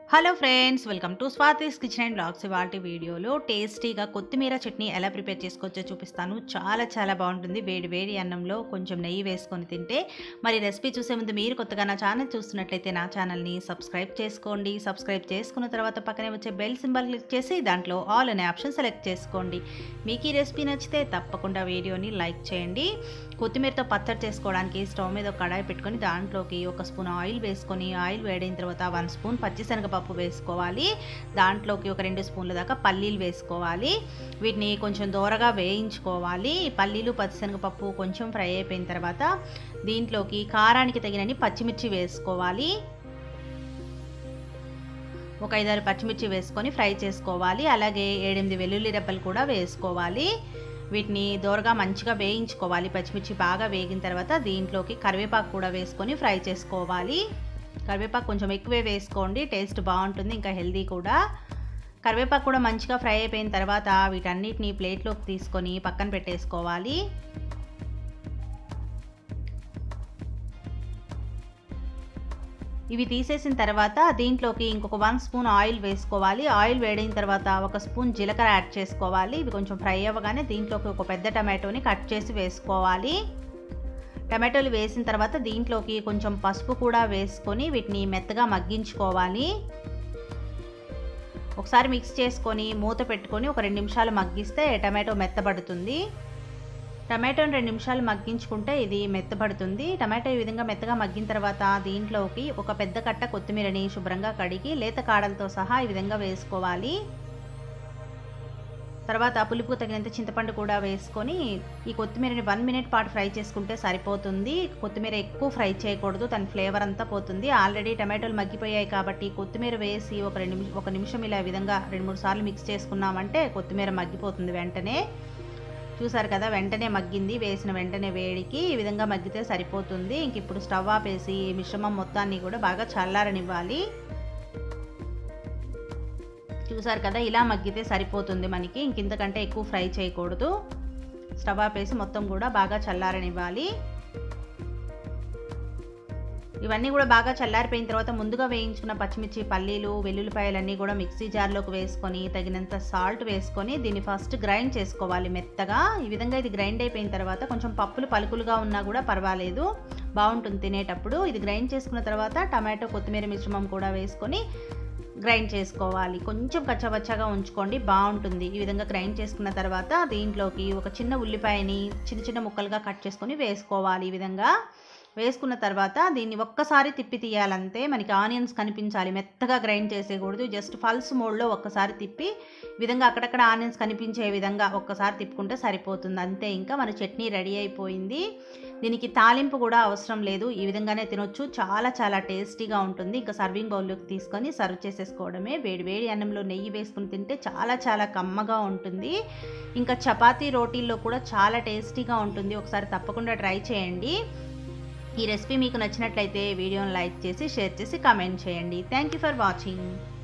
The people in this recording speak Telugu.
hello friends welcome to Swathi's kitchen and blogs ఇవాటి వీడియోలో టేస్టీగా కొత్తిమీర చట్నీ ఎలా ప్రిపేర్ చేసుకోవచ్చో చూపిస్తాను చాలా చాలా బాగుంటుంది వేడి వేడి అన్నంలో కొంచెం నెయ్యి వేసుకొని తింటే మరి రెసిపీ చూసే ముందు మీరు కొత్తగా నా ఛానల్ చూస్తున్నట్లయితే నా ఛానల్ని సబ్స్క్రైబ్ చేసుకోండి సబ్స్క్రైబ్ చేసుకున్న తర్వాత పక్కనే వచ్చే బెల్ సింబల్ క్లిక్ చేసి దాంట్లో ఆల్ అనే ఆప్షన్ సెలెక్ట్ చేసుకోండి మీకు ఈ రెసిపీ నచ్చితే తప్పకుండా వీడియోని లైక్ చేయండి కొత్తిమీరతో పచ్చడి చేసుకోవడానికి స్టవ్ మీద ఒక కడాయి పెట్టుకొని దాంట్లోకి ఒక స్పూన్ ఆయిల్ వేసుకొని ఆయిల్ వేడైన తర్వాత వన్ స్పూన్ పచ్చిశనగపప్పు వేసుకోవాలి దాంట్లోకి ఒక రెండు స్పూన్ల దాకా పల్లీలు వేసుకోవాలి వీటిని కొంచెం దూరగా వేయించుకోవాలి ఈ పల్లీలు పచ్చిశనగపప్పు కొంచెం ఫ్రై అయిపోయిన తర్వాత దీంట్లోకి కారానికి తగినన్ని పచ్చిమిర్చి వేసుకోవాలి ఒక ఐదారు పచ్చిమిర్చి వేసుకొని ఫ్రై చేసుకోవాలి అలాగే ఏడెనిమిది వెల్లుల్లి రెబ్బలు కూడా వేసుకోవాలి వీటిని దోరగా మంచిగా వేయించుకోవాలి పచ్చిమిర్చి బాగా వేగిన తర్వాత దీంట్లోకి కరివేపాకు కూడా వేసుకొని ఫ్రై చేసుకోవాలి కరివేపాకు కొంచెం ఎక్కువే వేసుకోండి టేస్ట్ బాగుంటుంది ఇంకా హెల్దీ కూడా కరివేపాకు కూడా మంచిగా ఫ్రై అయిపోయిన తర్వాత వీటన్నిటిని ప్లేట్లోకి తీసుకొని పక్కన పెట్టేసుకోవాలి ఇవి తీసేసిన తర్వాత దీంట్లోకి ఇంకొక వన్ స్పూన్ ఆయిల్ వేసుకోవాలి ఆయిల్ వేడిన తర్వాత ఒక స్పూన్ జీలకర్ర యాడ్ చేసుకోవాలి ఇవి కొంచెం ఫ్రై అవ్వగానే దీంట్లోకి ఒక పెద్ద టమాటోని కట్ చేసి వేసుకోవాలి టమాటోలు వేసిన తర్వాత దీంట్లోకి కొంచెం పసుపు కూడా వేసుకొని వీటిని మెత్తగా మగ్గించుకోవాలి ఒకసారి మిక్స్ చేసుకొని మూత పెట్టుకొని ఒక రెండు నిమిషాలు మగ్గిస్తే టమాటో మెత్తబడుతుంది టమాటోని రెండు నిమిషాలు మగ్గించుకుంటే ఇది మెత్తబడుతుంది టమాటో ఈ విధంగా మెత్తగా మగ్గిన తర్వాత దీంట్లోకి ఒక పెద్ద కట్ట కొత్తిమీరని శుభ్రంగా కడిగి లేత కాడలతో సహా ఈ విధంగా వేసుకోవాలి తర్వాత పులుపు తగినంత చింతపండు కూడా వేసుకొని ఈ కొత్తిమీరని వన్ మినిట్ పాటు ఫ్రై చేసుకుంటే సరిపోతుంది కొత్తిమీర ఎక్కువ ఫ్రై చేయకూడదు దాని ఫ్లేవర్ అంతా పోతుంది ఆల్రెడీ టమాటోలు మగ్గిపోయాయి కాబట్టి కొత్తిమీర వేసి ఒక రెండు ఒక నిమిషం ఇలా విధంగా రెండు మూడు సార్లు మిక్స్ చేసుకున్నామంటే కొత్తిమీర మగ్గిపోతుంది వెంటనే చూసారు కదా వెంటనే మగ్గింది వేసిన వెంటనే వేడికి ఈ విధంగా మగ్గితే సరిపోతుంది ఇంక ఇప్పుడు స్టవ్ ఆపేసి ఈ మిశ్రమం మొత్తాన్ని కూడా బాగా చల్లారనివ్వాలి చూసారు కదా ఇలా మగ్గితే సరిపోతుంది మనకి ఇంకింతకంటే ఎక్కువ ఫ్రై చేయకూడదు స్టవ్ ఆపేసి మొత్తం కూడా బాగా చల్లారనివ్వాలి ఇవన్నీ కూడా బాగా చల్లారిపోయిన తర్వాత ముందుగా వేయించుకున్న పచ్చిమిర్చి పల్లీలు వెల్లుల్లిపాయలన్నీ కూడా మిక్సీ జార్లోకి వేసుకొని తగినంత సాల్ట్ వేసుకొని దీన్ని ఫస్ట్ గ్రైండ్ చేసుకోవాలి మెత్తగా ఈ విధంగా ఇది గ్రైండ్ అయిపోయిన తర్వాత కొంచెం పప్పులు పలుకులుగా ఉన్నా కూడా పర్వాలేదు బాగుంటుంది తినేటప్పుడు ఇది గ్రైండ్ చేసుకున్న తర్వాత టమాటో కొత్తిమీర మిశ్రమం కూడా వేసుకొని గ్రైండ్ చేసుకోవాలి కొంచెం కచ్చబచ్చగా ఉంచుకోండి బాగుంటుంది ఈ విధంగా గ్రైండ్ చేసుకున్న తర్వాత దీంట్లోకి ఒక చిన్న ఉల్లిపాయని చిన్న చిన్న ముక్కలుగా కట్ చేసుకొని వేసుకోవాలి ఈ విధంగా వేసుకున్న తర్వాత దీన్ని ఒక్కసారి తిప్పి తీయాలంతే మనకి ఆనియన్స్ కనిపించాలి మెత్తగా గ్రైండ్ చేసేయకూడదు జస్ట్ ఫల్స్ మోడ్లో ఒక్కసారి తిప్పి విధంగా అక్కడక్కడ ఆనియన్స్ కనిపించే విధంగా ఒక్కసారి తిప్పుకుంటే సరిపోతుంది అంతే ఇంకా మన చట్నీ రెడీ అయిపోయింది దీనికి తాలింపు కూడా అవసరం లేదు ఈ విధంగానే తినొచ్చు చాలా చాలా టేస్టీగా ఉంటుంది ఇంకా సర్వింగ్ బౌల్లోకి తీసుకొని సర్వ్ చేసేసుకోవడమే వేడి వేడి అన్నంలో నెయ్యి వేసుకుని తింటే చాలా చాలా కమ్మగా ఉంటుంది ఇంకా చపాతీ రోటీల్లో కూడా చాలా టేస్టీగా ఉంటుంది ఒకసారి తప్పకుండా ట్రై చేయండి ఈ రెసిపీ మీకు నచ్చినట్లయితే వీడియోని లైక్ చేసి షేర్ చేసి కామెంట్ చేయండి థ్యాంక్ యూ ఫర్ వాచింగ్